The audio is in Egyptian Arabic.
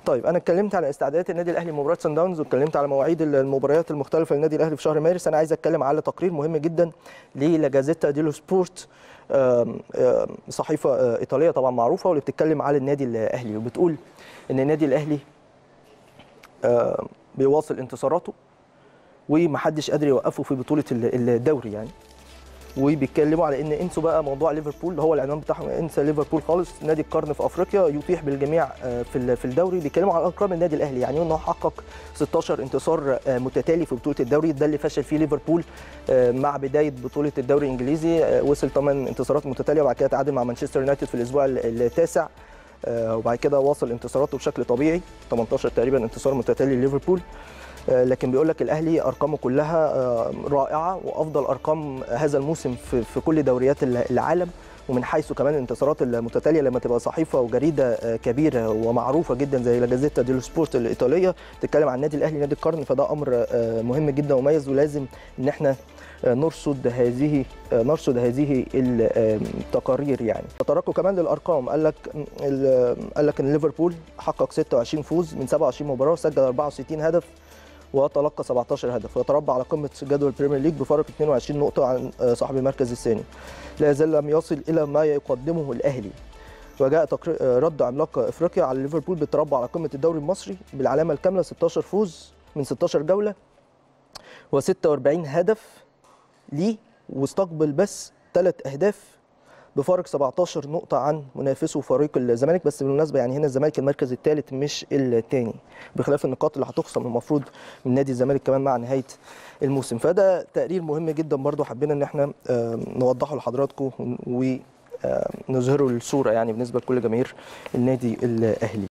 طيب انا اتكلمت على استعدادات النادي الاهلي لمباراه سان داونز واتكلمت على مواعيد المباريات المختلفه للنادي الاهلي في شهر مارس انا عايز اتكلم على تقرير مهم جدا للاجازيتا ديلو سبورت آم، آم، صحيفه آه، ايطاليه طبعا معروفه واللي بتتكلم على النادي الاهلي وبتقول ان النادي الاهلي آم، بيواصل انتصاراته ومحدش قادر يوقفه في بطوله ال- الدوري يعني وبيتكلموا على ان انسوا بقى موضوع ليفربول اللي هو العنوان بتاعهم انسى ليفربول خالص نادي القرن في افريقيا يطيح بالجميع آه، في ال- في الدوري بيتكلموا على ارقام النادي الاهلي يعني انه حقق 16 انتصار آه، متتالي في بطوله الدوري ده اللي فشل فيه ليفربول آه، مع بدايه بطوله الدوري الانجليزي آه، وصل 8 انتصارات متتاليه وبعد كده تعادل مع مانشستر يونايتد في الاسبوع ال- التاسع آه، وبعد كده واصل انتصاراته بشكل طبيعي 18 تقريبا انتصار متتالي لليفربول آه، لكن بيقول لك الاهلي ارقامه كلها آه، رائعه وافضل ارقام هذا الموسم في في كل دوريات العالم ومن حيث كمان الانتصارات المتتاليه لما تبقى صحيفه وجريده آه، كبيره ومعروفه جدا زي لا جازيتا ديلو سبورت الايطاليه تتكلم عن النادي الاهلي نادي القرن فده امر آه، مهم جدا ومميز ولازم ان احنا آه، نرصد هذه آه، نرصد هذه التقارير يعني تطرقوا كمان للارقام قال لك ال- قال لك ان ليفربول حقق 26 فوز من 27 مباراه سجل 64 هدف وتلقى 17 هدف ويتربع على قمه جدول البريمير ليج بفارق 22 نقطه عن آه، صاحب المركز الثاني لا يزال لم يصل الى ما يقدمه الاهلي وجاء تقرير آه، رد عملاق افريقيا على ليفربول بالتربع على قمه الدوري المصري بالعلامه الكامله 16 فوز من 16 جوله و46 هدف ليه واستقبل بس ثلاث اهداف بفارق 17 نقطة عن منافسه فريق الزمالك بس بالمناسبة يعني هنا الزمالك المركز الثالث مش الثاني بخلاف النقاط اللي هتخصم المفروض من نادي الزمالك كمان مع نهاية الموسم فده تقرير مهم جدا برضو حبينا ان احنا آم، نوضحه لحضراتكم ونظهره الصورة يعني بالنسبة لكل جماهير النادي الأهلي